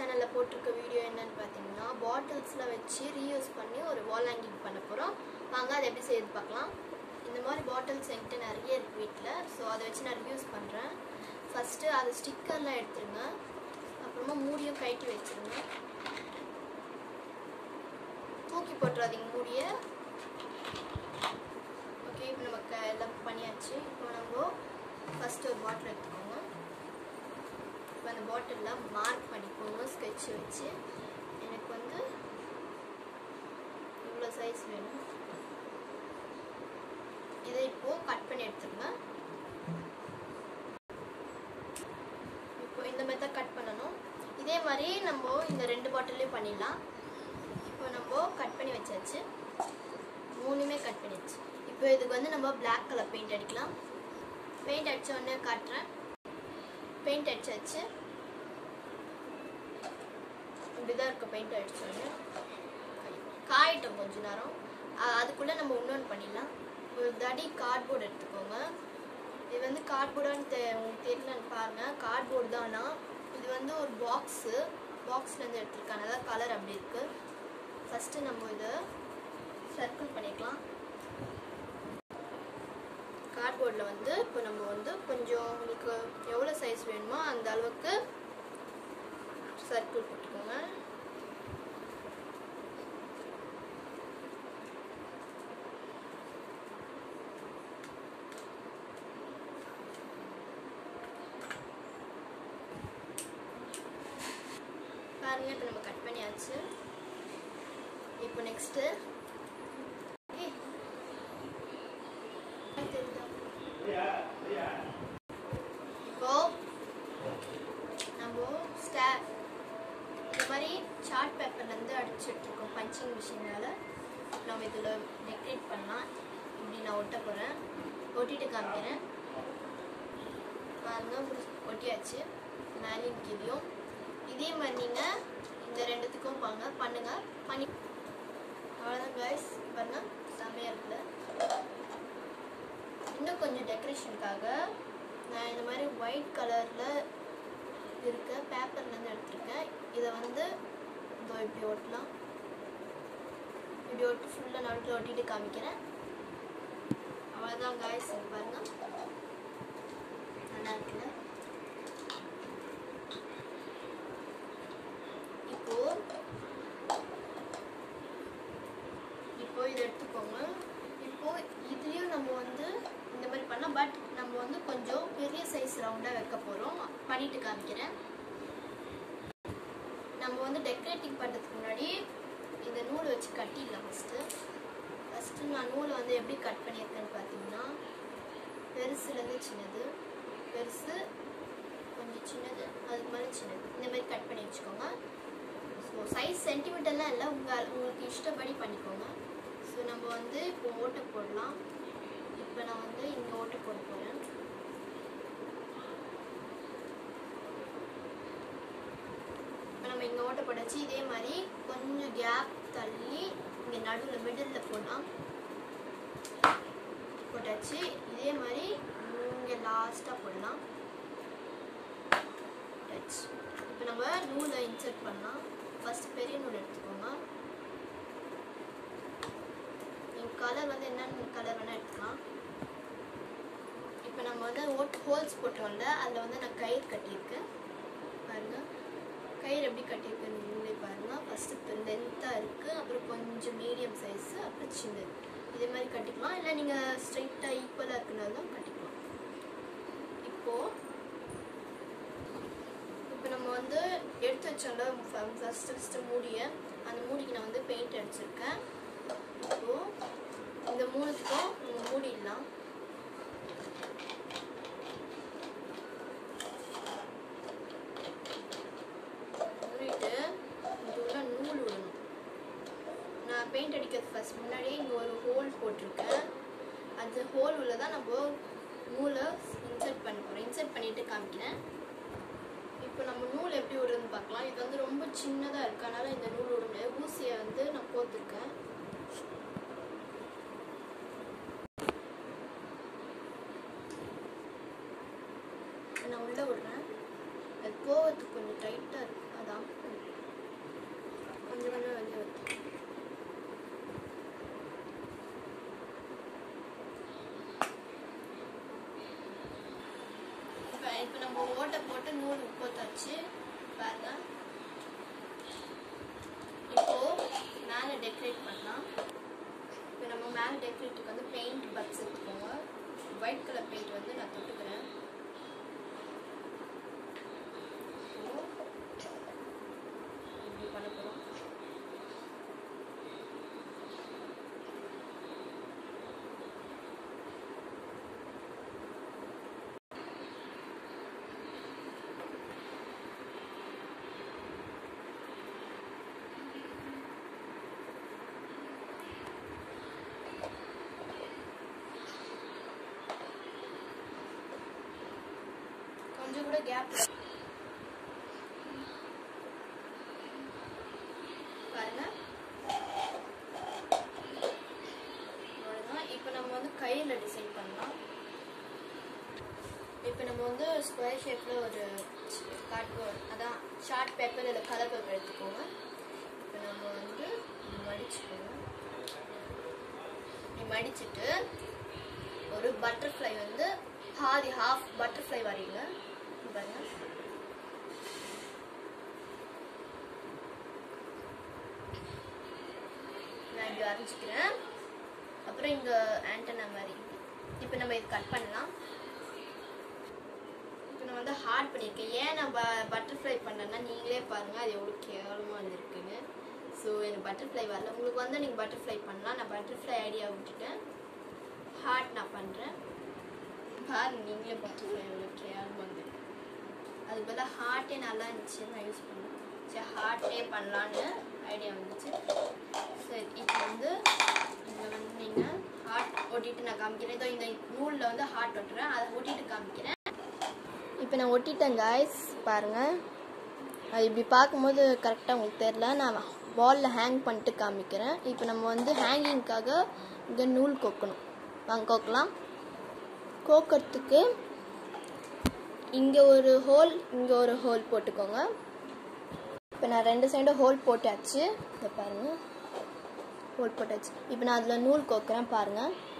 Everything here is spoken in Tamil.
சேனலில் போட்டிருக்க வீடியோ என்னன்னு பார்த்தீங்கன்னா பாட்டில்ஸில் வச்சு ரீயூஸ் பண்ணி ஒரு வால் ஹேங்கிங் பண்ண போகிறோம் வாங்க அதை எப்படி செய்து பார்க்கலாம் இந்த மாதிரி பாட்டில்ஸ் என்கிட்ட நிறைய இருக்குது வீட்டில் ஸோ அதை வச்சு நான் ரிவ்யூஸ் பண்ணுறேன் ஃபஸ்ட்டு அது ஸ்டிக்கர்லாம் எடுத்துருங்க அப்புறமா மூடியும் கழட்டி வச்சுருங்க தூக்கி போட்டுறாதீங்க மூடியை ஓகே இப்போ நம்ம க எல்லாம் பண்ணியாச்சு இப்போ நம்ம ஃபஸ்ட்டு ஒரு பாட்டில் எடுத்துக்கோங்க இப்போ அந்த பாட்டிலில் மார்க் பண்ணிக்கோங்க ஸ்கெட்ச் வச்சு எனக்கு வந்து இவ்வளோ சைஸ் வேணும் இதை இப்போது கட் பண்ணி எடுத்துருங்க இப்போ இந்த மாதிரி தான் கட் பண்ணணும் இதே மாதிரி நம்ம இந்த ரெண்டு பாட்டிலையும் பண்ணிடலாம் இப்போ நம்ம கட் பண்ணி வச்சாச்சு மூணுமே கட் பண்ணியாச்சு இப்போ இதுக்கு வந்து நம்ம Black கலர் பெயிண்ட் அடிக்கலாம் பெயிண்ட் அடித்த உடனே காட்டுறேன் பெயிண்ட் அடிச்சாச்சு இப்படிதான் இருக்கு பெயிண்ட் அடிச்ச உடனே காயிட்டோம் கொஞ்ச நேரம் அ- அதுக்குள்ள நம்ம இன்னொன்று பண்ணிடலாம் ஒரு தடி கார்ட்போர்டு எடுத்துக்கோங்க இது வந்து கார்ட்போர்டான்னு தெ உங்களுக்கு தெரியலன்னு பாருங்க கார்ட்போர்டு தானா இது வந்து ஒரு பாக்ஸு பாக்ஸ்லேருந்து எடுத்திருக்காங்க அதாவது கலர் அப்படி இருக்கு ஃபஸ்ட்டு நம்ம இதை சர்க்கிள் பண்ணிக்கலாம் கார்ட்போர்டில் வந்து இப்போ நம்ம வந்து கொஞ்சம் உங்களுக்கு எவ்வளோ சைஸ் வேணுமோ அந்த அளவுக்கு சர்க்கிள் போட்டுக்கோங்க பாருங்க இப்போ நம்ம கட் பண்ணியாச்சு இப்போ நெக்ஸ்ட்டு இப்போ நம்ம ஸ்டா இந்த மாதிரி சார்ட் பேப்பர்லேருந்து அடிச்சுட்டு இருக்கோம் பஞ்சிங் மிஷினால் நம்ம இதில் டெக்கரேட் பண்ணலாம் இப்படி நான் ஒட்ட போகிறேன் ஒட்டிட்டு காமிக்கிறேன் பாருங்க முடிச்சு- ஒட்டியாச்சு மேலேயும் கீழேயும் இதே மாதிரி நீங்கள் இந்த ரெண்டுத்துக்கும் பாங்க பண்ணுங்க பண்ணி அவ்வளோதான் கைஸ் பாருங்க செம்மையாக இருக்குல்ல இன்னும் கொஞ்சம் டெக்கரேஷனுக்காக நான் இந்த மாதிரி ஒயிட் கலரில் இருக்க பேப்பர்லேருந்து எடுத்திருக்கேன் இதை வந்து இதோ இப்படி ஒட்டலாம் இப்படி ஒட்டி ஃபுல்லாக நடுவில் ஒட்டிட்டு காமிக்கிறேன் அவ்வளோதான் காய்ஸ் பாருங்க நல்லா இருக்குல்ல இப்போ இப்போ இதை எடுத்துக்கோங்க இப்போ இதுலேயும் நம்ம வந்து இந்த மாதிரி பண்ணலாம் பட் நம்ம வந்து கொஞ்சம் பெரிய சைஸ் ரவுண்டாக வைக்க போகிறோம் பண்ணிட்டு காமிக்கிறேன் நம்ம வந்து டெக்கரேட்டிங் பண்ணுறதுக்கு முன்னாடி இந்த நூலை வச்சு கட்டிடலாம் ஃபஸ்ட்டு ஃபஸ்ட்டு நான் நூலை வந்து எப்படி கட் பண்ணியிருக்கேன்னு பார்த்தீங்கன்னா பெருசுலேருந்து சின்னது பெருசு கொஞ்சம் சின்னது அதுக்கு மேலே சின்னது இந்த மாதிரி கட் பண்ணி வச்சுக்கோங்க ஸோ சைஸ் சென்டிமீட்டர்லாம் இல்லை உங்கள் உங்களுக்கு இஷ்டப்படி பண்ணிக்கோங்க ஸோ நம்ம வந்து இப்போ ஓட்டை போடலாம் இப்போ நான் வந்து இங்கே ஓட்டை போட போகிறேன் இப்போ நம்ம இங்கே ஓட்டை போடாச்சு இதே மாதிரி கொஞ்சம் கேப் தள்ளி இங்கே நடுவில் மிடில் போடலாம் போட்டாச்சு இதே மாதிரி இங்கே லாஸ்ட்டாக போடலாம் போட்டாச்சு இப்போ நம்ம நூலை இன்சர்ட் பண்ணலாம் ஃபர்ஸ்ட் பெரிய நூல் எடுத்துக்கோங்க நீங்கள் கலர் வந்து என்னென்ன கலர் வேணால் எடுத்துக்கலாம் இப்போ நம்ம வந்து ஓட் ஹோல்ஸ் போட்டோம்ல அதில் வந்து நான் கயிறு கட்டியிருக்கேன் பாருங்கள் கயிறு எப்படி கட்டியிருக்குன்னு நீங்களே பாருங்கள் ஃபஸ்ட்டு லென்த்தாக இருக்குது அப்புறம் கொஞ்சம் மீடியம் சைஸு அப்புறம் சின்னது இதே மாதிரி கட்டிக்கலாம் இல்லை நீங்கள் ஸ்ட்ரைட்டாக ஈக்குவலாக இருக்குனாலும் கட்டிக்கலாம் இப்போது இப்போ நம்ம வந்து எடுத்து வச்சோம்ல ஃபஸ்ட்டு ஃபஸ்ட்டு மூடியை அந்த மூடிக்கு நான் வந்து பெயிண்ட் அடிச்சிருக்கேன் இப்போது இந்த மூணுத்துக்கும் நம்ம மூடிடலாம் மூடிட்டு இது உள்ள நூல் விடணும் நான் பெயிண்ட் அடிக்கிறது ஃபஸ்ட் முன்னாடியே இங்கே ஒரு ஹோல் போட்டிருக்கேன் அந்த ஹோல் உள்ள தான் நம்ம நூலை இன்சர்ட் பண்ண போகிறோம் இன்சர்ட் பண்ணிட்டு காமிக்கிறேன் இப்போ நம்ம நூல் எப்படி விடுறதுன்னு பார்க்கலாம் இது வந்து ரொம்ப சின்னதாக இருக்கு அதனால இந்த நூல் விட முடியாது ஊசியை வந்து நான் கோத்துருக்கேன் நான் உள்ள விடுறேன் அது போக கோவத்துக்கு கொஞ்சம் டைட்டாக இருக்கு அதான் கொஞ்சம் கொஞ்சம் வெளியே வருது இப்போ இப்போ நம்ம ஓட்டை போட்டு நூல் உப்பத்தாச்சு பாருங்க இப்போ மேலே டெக்கரேட் பண்ணலாம் இப்போ நம்ம மேலே டெக்கரேட்டுக்கு வந்து பெயிண்ட் பக்ஸ் எடுத்துக்கோங்க ஒயிட் கலர் பெயிண்ட் வந்து நான் தொட்டுக்கிறேன் இப்போ இப்படி பண்ண போகிறோம் கொஞ்சம் கூட கேப் பாருங்க அவ்வளவுதான் இப்போ நம்ம வந்து கையில டிசைன் பண்ணலாம் இப்போ நம்ம வந்து ஸ்கொயர் ஷேப்ல ஒரு கார்ட்போர்ட் அதான் ஷார்ட் பேப்பர் இல்லை கலர் பேப்பர் எடுத்துக்கோங்க இப்போ நம்ம வந்து இப்படி மடிச்சுக்கோங்க இப்படி மடிச்சிட்டு ஒரு பட்டர்ஃப்ளை வந்து பாதி ஹாஃப் பட்டர்ஃப்ளை வரையுங்க இங்க பாருங்க நான் இப்படி வரைஞ்சிக்கிறேன் அப்புறம் இங்க ஆண்டனா மாதிரி இப்போ நம்ம இது கட் பண்ணலாம் இப்போ நான் வந்து ஹார்ட் பண்ணியிருக்கேன் ஏன் நான் பட்டர்ஃப்ளை பண்ணேன்னா நீங்களே பாருங்க அது எவ்வளோ கேவலமாக வந்திருக்குன்னு ஸோ எனக்கு பட்டர்ஃப்ளை வரல உங்களுக்கு வந்து நீங்கள் பட்டர்ஃப்ளை பண்ணலாம் நான் பட்டர்ஃப்ளை ஐடியா விட்டுட்டேன் ஹார்ட் நான் பண்ணுறேன் பாருங்க நீங்களே பட்டர்ஃப்ளை எவ்வளோ கேவலமாக வந்திருக்கு அது பதிலாக ஹார்ட்டே நல்லா இருந்துச்சு நான் யூஸ் பண்ணேன் சரி ஹார்ட்டே பண்ணலான்னு ஐடியா வந்துச்சு சரி இப்போ வந்து இங்கே வந்து நீங்கள் ஹார்ட் ஒட்டிட்டு நான் காமிக்கிறேன் இதோ இந்த நூலில் வந்து ஹார்ட் ஒட்டுறேன் அதை ஒட்டிட்டு காமிக்கிறேன் இப்போ நான் ஒட்டிட்டேன் காய்ஸ் பாருங்கள் அது இப்படி பார்க்கும்போது கரெக்டாக உங்களுக்கு தெரில நான் வாலில் ஹேங் பண்ணிட்டு காமிக்கிறேன் இப்போ நம்ம வந்து ஹேங்கிங்க்காக இங்கே நூல் கோக்கணும் வாங்க கோக்கலாம் கோக்கிறதுக்கு இங்கே ஒரு ஹோல் இங்கே ஒரு ஹோல் போட்டுக்கோங்க இப்போ நான் ரெண்டு சைடும் ஹோல் போட்டாச்சு இதை பாருங்கள் ஹோல் போட்டாச்சு இப்போ நான் அதில் நூல் கோக்குறேன் பாருங்கள்